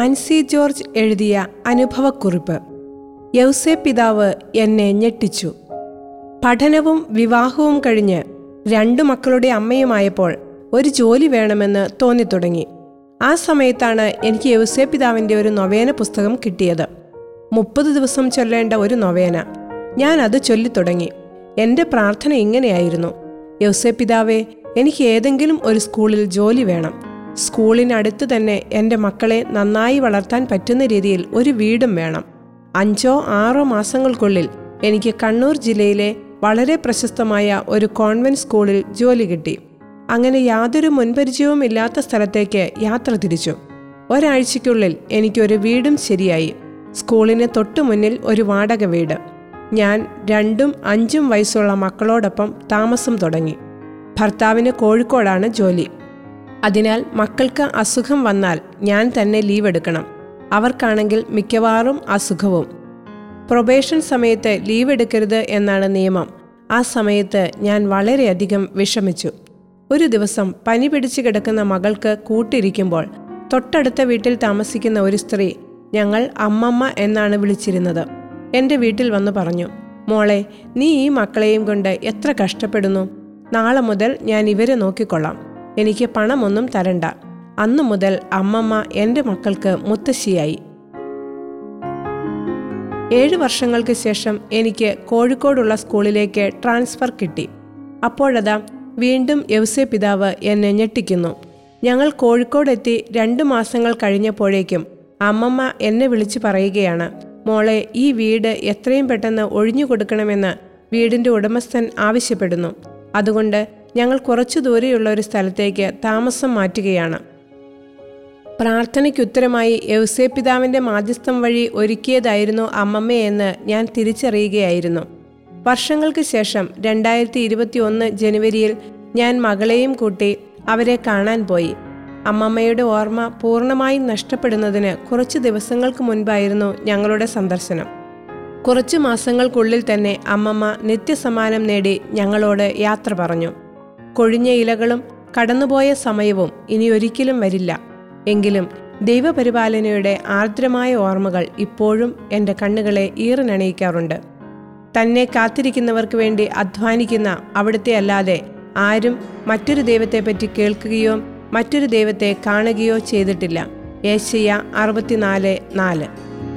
Nancy George എഴുതിയ അനുഭവക്കുറിപ്പ് യൗസേ പിതാവ് എന്നെ ഞെട്ടിച്ചു പഠനവും വിവാഹവും കഴിഞ്ഞ് രണ്ടു മക്കളുടെ അമ്മയുമായപ്പോൾ ഒരു ജോലി വേണമെന്ന് തോന്നിത്തുടങ്ങി ആ സമയത്താണ് എനിക്ക് യൗസേ പിതാവിൻ്റെ ഒരു നൊവേന പുസ്തകം കിട്ടിയത് മുപ്പത് ദിവസം ചൊല്ലേണ്ട ഒരു നൊവേന ഞാൻ അത് ചൊല്ലിത്തുടങ്ങി എൻ്റെ പ്രാർത്ഥന ഇങ്ങനെയായിരുന്നു യൗസേ പിതാവേ എനിക്ക് ഏതെങ്കിലും ഒരു സ്കൂളിൽ ജോലി വേണം സ്കൂളിനടുത്ത് തന്നെ എൻ്റെ മക്കളെ നന്നായി വളർത്താൻ പറ്റുന്ന രീതിയിൽ ഒരു വീടും വേണം അഞ്ചോ ആറോ മാസങ്ങൾക്കുള്ളിൽ എനിക്ക് കണ്ണൂർ ജില്ലയിലെ വളരെ പ്രശസ്തമായ ഒരു കോൺവെന്റ് സ്കൂളിൽ ജോലി കിട്ടി അങ്ങനെ യാതൊരു മുൻപരിചയവും ഇല്ലാത്ത സ്ഥലത്തേക്ക് യാത്ര തിരിച്ചു ഒരാഴ്ചയ്ക്കുള്ളിൽ എനിക്കൊരു വീടും ശരിയായി സ്കൂളിന് തൊട്ടു മുന്നിൽ ഒരു വാടക വീട് ഞാൻ രണ്ടും അഞ്ചും വയസ്സുള്ള മക്കളോടൊപ്പം താമസം തുടങ്ങി ഭർത്താവിന് കോഴിക്കോടാണ് ജോലി അതിനാൽ മക്കൾക്ക് അസുഖം വന്നാൽ ഞാൻ തന്നെ ലീവ് എടുക്കണം അവർക്കാണെങ്കിൽ മിക്കവാറും അസുഖവും പ്രൊബേഷൻ സമയത്ത് ലീവ് എടുക്കരുത് എന്നാണ് നിയമം ആ സമയത്ത് ഞാൻ വളരെയധികം വിഷമിച്ചു ഒരു ദിവസം പനി പിടിച്ചു കിടക്കുന്ന മകൾക്ക് കൂട്ടിരിക്കുമ്പോൾ തൊട്ടടുത്ത വീട്ടിൽ താമസിക്കുന്ന ഒരു സ്ത്രീ ഞങ്ങൾ അമ്മമ്മ എന്നാണ് വിളിച്ചിരുന്നത് എൻ്റെ വീട്ടിൽ വന്ന് പറഞ്ഞു മോളെ നീ ഈ മക്കളെയും കൊണ്ട് എത്ര കഷ്ടപ്പെടുന്നു നാളെ മുതൽ ഞാൻ ഇവരെ നോക്കിക്കൊള്ളാം എനിക്ക് പണമൊന്നും തരണ്ട അന്നു മുതൽ അമ്മമ്മ എൻ്റെ മക്കൾക്ക് മുത്തശ്ശിയായി ഏഴ് വർഷങ്ങൾക്ക് ശേഷം എനിക്ക് കോഴിക്കോടുള്ള സ്കൂളിലേക്ക് ട്രാൻസ്ഫർ കിട്ടി അപ്പോഴതാ വീണ്ടും യവസെ പിതാവ് എന്നെ ഞെട്ടിക്കുന്നു ഞങ്ങൾ കോഴിക്കോടെത്തി രണ്ട് മാസങ്ങൾ കഴിഞ്ഞപ്പോഴേക്കും അമ്മമ്മ എന്നെ വിളിച്ചു പറയുകയാണ് മോളെ ഈ വീട് എത്രയും പെട്ടെന്ന് ഒഴിഞ്ഞു കൊടുക്കണമെന്ന് വീടിൻ്റെ ഉടമസ്ഥൻ ആവശ്യപ്പെടുന്നു അതുകൊണ്ട് ഞങ്ങൾ കുറച്ചു ദൂരെയുള്ള ഒരു സ്ഥലത്തേക്ക് താമസം മാറ്റുകയാണ് പ്രാർത്ഥനയ്ക്കുത്തരമായി യൗസേ പിതാവിൻ്റെ മാധ്യസ്ഥം വഴി ഒരുക്കിയതായിരുന്നു അമ്മമ്മയെന്ന് ഞാൻ തിരിച്ചറിയുകയായിരുന്നു വർഷങ്ങൾക്ക് ശേഷം രണ്ടായിരത്തി ഇരുപത്തി ഒന്ന് ജനുവരിയിൽ ഞാൻ മകളെയും കൂട്ടി അവരെ കാണാൻ പോയി അമ്മമ്മയുടെ ഓർമ്മ പൂർണ്ണമായും നഷ്ടപ്പെടുന്നതിന് കുറച്ച് ദിവസങ്ങൾക്ക് മുൻപായിരുന്നു ഞങ്ങളുടെ സന്ദർശനം കുറച്ചു മാസങ്ങൾക്കുള്ളിൽ തന്നെ അമ്മമ്മ നിത്യസമ്മാനം നേടി ഞങ്ങളോട് യാത്ര പറഞ്ഞു കൊഴിഞ്ഞ ഇലകളും കടന്നുപോയ സമയവും ഇനി ഒരിക്കലും വരില്ല എങ്കിലും ദൈവപരിപാലനയുടെ ആർദ്രമായ ഓർമ്മകൾ ഇപ്പോഴും എൻ്റെ കണ്ണുകളെ ഈറനണിയിക്കാറുണ്ട് തന്നെ കാത്തിരിക്കുന്നവർക്ക് വേണ്ടി അധ്വാനിക്കുന്ന അവിടുത്തെ അല്ലാതെ ആരും മറ്റൊരു ദൈവത്തെപ്പറ്റി കേൾക്കുകയോ മറ്റൊരു ദൈവത്തെ കാണുകയോ ചെയ്തിട്ടില്ല ഏഷ്യ അറുപത്തിനാല് നാല്